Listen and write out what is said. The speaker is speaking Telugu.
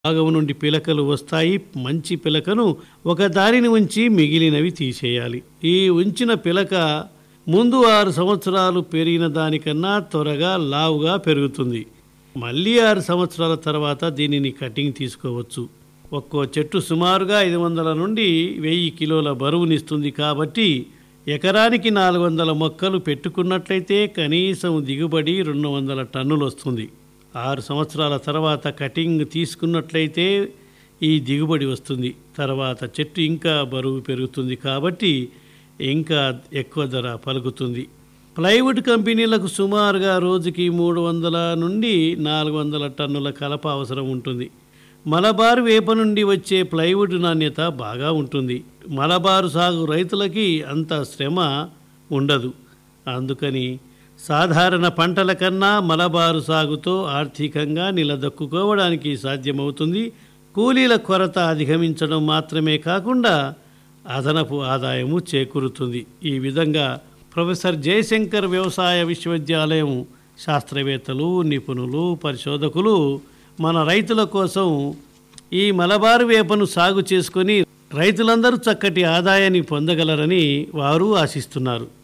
భాగం నుండి పిలకలు వస్తాయి మంచి పిలకను ఒక దారిని ఉంచి మిగిలినవి తీసేయాలి ఈ ఉంచిన పిలక ముందు ఆరు సంవత్సరాలు పెరిగిన దానికన్నా త్వరగా లావుగా పెరుగుతుంది మళ్ళీ ఆరు సంవత్సరాల తర్వాత దీనిని కటింగ్ తీసుకోవచ్చు ఒక్కో చెట్టు సుమారుగా ఐదు వందల నుండి వెయ్యి కిలోల బరువునిస్తుంది కాబట్టి ఎకరానికి నాలుగు వందల మొక్కలు పెట్టుకున్నట్లయితే కనీసం దిగుబడి రెండు వందల టన్నులు వస్తుంది ఆరు సంవత్సరాల తర్వాత కటింగ్ తీసుకున్నట్లయితే ఈ దిగుబడి వస్తుంది తర్వాత చెట్టు ఇంకా బరువు పెరుగుతుంది కాబట్టి ఇంకా ఎక్కువ ధర పలుకుతుంది ప్లైవుడ్ కంపెనీలకు సుమారుగా రోజుకి మూడు వందల నుండి నాలుగు వందల టన్నుల కలప అవసరం ఉంటుంది మలబారు వేప నుండి వచ్చే ప్లైవుడ్ నాణ్యత బాగా ఉంటుంది మలబారు సాగు రైతులకి అంత శ్రమ ఉండదు అందుకని సాధారణ పంటల కన్నా మలబారు సాగుతో ఆర్థికంగా నిలదొక్కుకోవడానికి సాధ్యమవుతుంది కూలీల కొరత అధిగమించడం మాత్రమే కాకుండా అదనపు ఆదాయము చేకూరుతుంది ఈ విధంగా ప్రొఫెసర్ జయశంకర్ వ్యవసాయ విశ్వవిద్యాలయం శాస్త్రవేత్తలు నిపుణులు పరిశోధకులు మన రైతుల కోసం ఈ మలబారు వేపను సాగు చేసుకొని రైతులందరూ చక్కటి ఆదాయాన్ని పొందగలరని వారు ఆశిస్తున్నారు